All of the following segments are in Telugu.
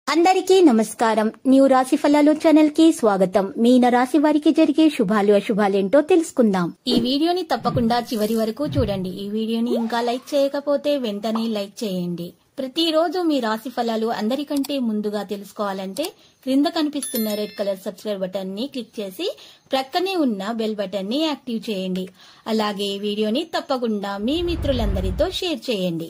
అందరికీ నమస్కారం న్యూ రాశి ఫలాలు ఛానల్ కి స్వాగతం మీన రాశి వారికి జరిగే శుభాలు అశుభాలేంటో తెలుసుకుందాం ఈ వీడియోని తప్పకుండా చివరి వరకు చూడండి ఈ వీడియోని ఇంకా లైక్ చేయకపోతే వెంటనే లైక్ చేయండి ప్రతిరోజు మీ రాశి ఫలాలు అందరికంటే ముందుగా తెలుసుకోవాలంటే క్రింద కనిపిస్తున్న రెడ్ కలర్ సబ్స్క్రైబ్ బటన్ ని క్లిక్ చేసి ప్రక్కనే ఉన్న బెల్ బటన్ ని యాక్టివ్ చేయండి అలాగే ఈ వీడియోని తప్పకుండా మీ మిత్రులందరితో షేర్ చేయండి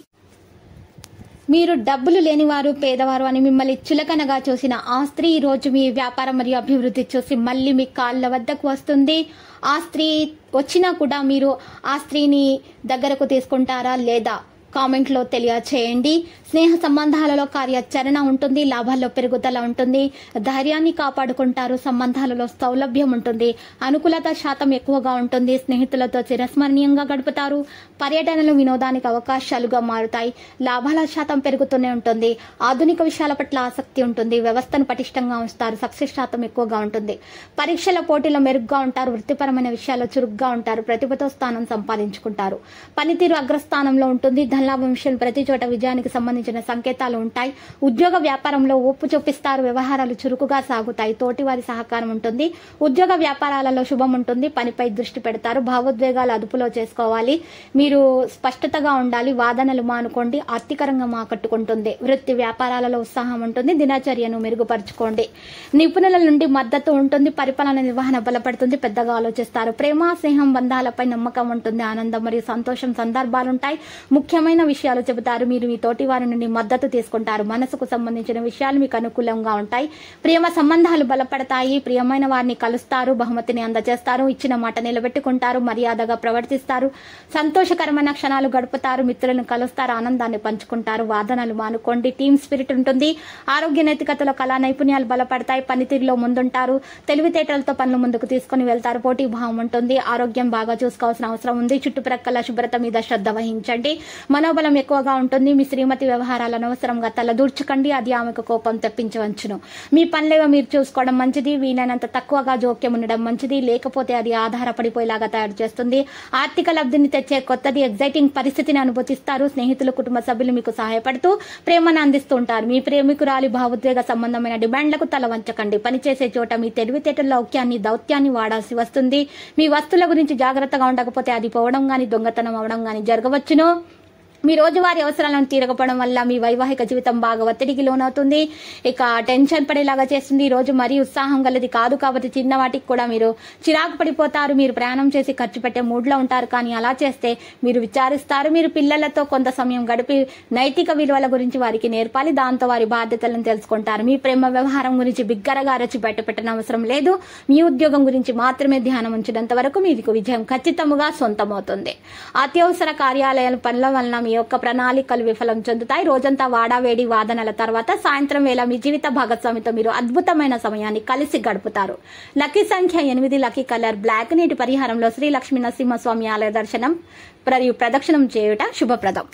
మీరు డబ్బులు లేనివారు పేదవారు అని మిమ్మల్ని చులకనగా చూసిన ఆ స్త్రీ ఈ రోజు మీ వ్యాపారం మరియు అభివృద్ధి చూసి మళ్ళీ మీ కాళ్ళ వద్దకు వస్తుంది ఆ స్త్రీ వచ్చినా కూడా మీరు ఆ స్త్రీని దగ్గరకు తీసుకుంటారా లేదా కామెంట్ లో తెలియచేయండి స్నేహ సంబంధాలలో కార్యాచరణ ఉంటుంది లాభాల్లో పెరుగుదల ఉంటుంది ధైర్యాన్ని కాపాడుకుంటారు సంబంధాలలో సౌలభ్యం ఉంటుంది అనుకూలత శాతం ఎక్కువగా ఉంటుంది స్నేహితులతో చిరస్మరణీయంగా గడుపుతారు పర్యటనలు వినోదానికి అవకాశాలుగా మారుతాయి లాభాల శాతం పెరుగుతూనే ఉంటుంది ఆధునిక విషయాల పట్ల ఆసక్తి ఉంటుంది వ్యవస్థను పటిష్టంగా ఉంచుతారు సక్సెస్ శాతం ఎక్కువగా ఉంటుంది పరీక్షల పోటీలో మెరుగ్గా ఉంటారు వృత్తిపరమైన విషయాల్లో చురుగ్గా ఉంటారు ప్రతిభతో స్థానం సంపాదించుకుంటారు పనితీరు అగ్రస్థానంలో ఉంటుంది ధనలాభం విషయం ప్రతి చోట విజయానికి సంబంధించిన సంకేతాలు ఉంటాయి ఉద్యోగ వ్యాపారంలో ఒప్పు చూపిస్తారు వ్యవహారాలు చురుకుగా సాగుతాయి తోటివారి సహకారం ఉంటుంది ఉద్యోగ వ్యాపారాలలో శుభం ఉంటుంది పనిపై దృష్టి పెడతారు భావోద్వేగాలు అదుపులో చేసుకోవాలి మీరు స్పష్టతగా ఉండాలి వాదనలు మానుకోండి ఆర్థికరంగా ఆకట్టుకుంటుంది వృత్తి వ్యాపారాలలో ఉత్సాహం ఉంటుంది దినచర్యను మెరుగుపరచుకోండి నిపుణుల నుండి మద్దతు ఉంటుంది పరిపాలన నిర్వహణ బలపడుతుంది పెద్దగా ఆలోచిస్తారు ప్రేమ స్నేహం బంధాలపై నమ్మకం ఉంటుంది ఆనందం మరియు సంతోషం సందర్భాలుంటాయి ముఖ్యమైన విషయాలు చెబుతారు మీరు మీ తోటి వారి నుండి మద్దతు తీసుకుంటారు మనసుకు సంబంధించిన విషయాలు మీకు అనుకూలంగా ఉంటాయి ప్రేమ సంబంధాలు బలపడతాయి ప్రియమైన వారిని కలుస్తారు బహుమతిని అందజేస్తారు ఇచ్చిన మాట నిలబెట్టుకుంటారు మర్యాదగా ప్రవర్తిస్తారు సంతోషకరమైన క్షణాలు గడుపుతారు మిత్రులను కలుస్తారు ఆనందాన్ని పంచుకుంటారు వాదనలు మానుకోండి టీమ్ స్పిరిట్ ఉంటుంది ఆరోగ్య నైతికతలో కళా నైపుణ్యాలు బలపడతాయి పనితీరులో ముందుంటారు తెలివితేటలతో పనులు ముందుకు తీసుకుని వెళ్తారు పోటీ భావం ఉంటుంది ఆరోగ్యం బాగా చూసుకోవాల్సిన అవసరం ఉంది చుట్టుప్రక్కల శుభ్రత మీద శ్రద్ధ వహించండి మనోబలం ఎక్కువగా ఉంటుంది మీ శ్రీమతి వ్యవహారాలు అనవసరంగా తలదూర్చకండి అది ఆమెకు కోపం తెప్పించవచ్చును మీ పనులేవో మీరు చూసుకోవడం మంచిది వీలైనంత తక్కువగా జోక్యం ఉండడం మంచిది లేకపోతే అది ఆధారపడిపోయేలాగా తయారు చేస్తుంది ఆర్థిక లబ్ధిని తెచ్చే కొత్తది ఎగ్జైటింగ్ పరిస్థితిని అనుభూతిస్తారు స్నేహితులు కుటుంబ సభ్యులు మీకు సహాయపడుతూ ప్రేమను అందిస్తూ ఉంటారు మీ ప్రేమికురాలి భావోద్వేగ సంబంధమైన డిమాండ్లకు తల వంచకండి పనిచేసే చోట మీ తెలివితేటల లౌక్యాన్ని దౌత్యాన్ని వాడాల్సి వస్తుంది మీ వస్తువుల గురించి జాగ్రత్తగా ఉండకపోతే అది పోవడం గాని దొంగతనం అవడం గాని జరగవచ్చును మీ రోజువారీ అవసరాలను తీరకపోవడం వల్ల మీ వైవాహిక జీవితం బాగా ఒత్తిడికి లోనవుతుంది ఇక టెన్షన్ పడేలాగా చేస్తుంది ఈ రోజు మరీ ఉత్సాహం గలది కాదు కాబట్టి చిన్న వాటికి కూడా మీరు చిరాకు పడిపోతారు మీరు ప్రయాణం చేసి ఖర్చు పెట్టే మూడ్లో ఉంటారు కానీ అలా చేస్తే మీరు విచారిస్తారు మీరు పిల్లలతో కొంత సమయం గడిపి నైతిక విలువల గురించి వారికి నేర్పాలి దాంతో వారి బాధ్యతలను తెలుసుకుంటారు మీ ప్రేమ వ్యవహారం గురించి బిగ్గరగా అరచి బయట పెట్టిన అవసరం లేదు మీ ఉద్యోగం గురించి మాత్రమే ధ్యానం ఉంచినంత వరకు మీకు విజయం ఖచ్చితంగా సొంతమవుతుంది అత్యవసర కార్యాలయాల పనుల వలన మీ యొక్క ప్రణాళికలు విఫలం చెందుతాయి రోజంతా వాడావేడి వాదనల తర్వాత సాయంత్రం వేళ మీ జీవిత భాగస్వామితో మీరు అద్భుతమైన సమయాన్ని కలిసి గడుపుతారు లక్కీ సంఖ్య ఎనిమిది లక్కీ కలర్ బ్లాక్ నీటి పరిహారంలో శ్రీ లక్ష్మీ నరసింహస్వామి ఆలయ దర్శనం మరియు ప్రదక్షిణం చేయుట శుభప్రదం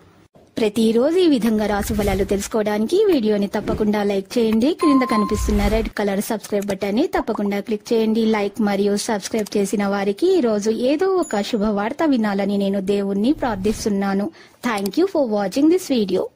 ప్రతిరోజు ఈ విధంగా రాశి ఫలాలు తెలుసుకోవడానికి ఈ వీడియోని తప్పకుండా లైక్ చేయండి క్రింద కనిపిస్తున్న రెడ్ కలర్ సబ్స్క్రైబ్ బటన్ ని తప్పకుండా క్లిక్ చేయండి లైక్ మరియు సబ్స్క్రైబ్ చేసిన వారికి ఈ రోజు ఏదో ఒక శుభవార్త వినాలని నేను దేవుణ్ణి ప్రార్థిస్తున్నాను thank you for watching this video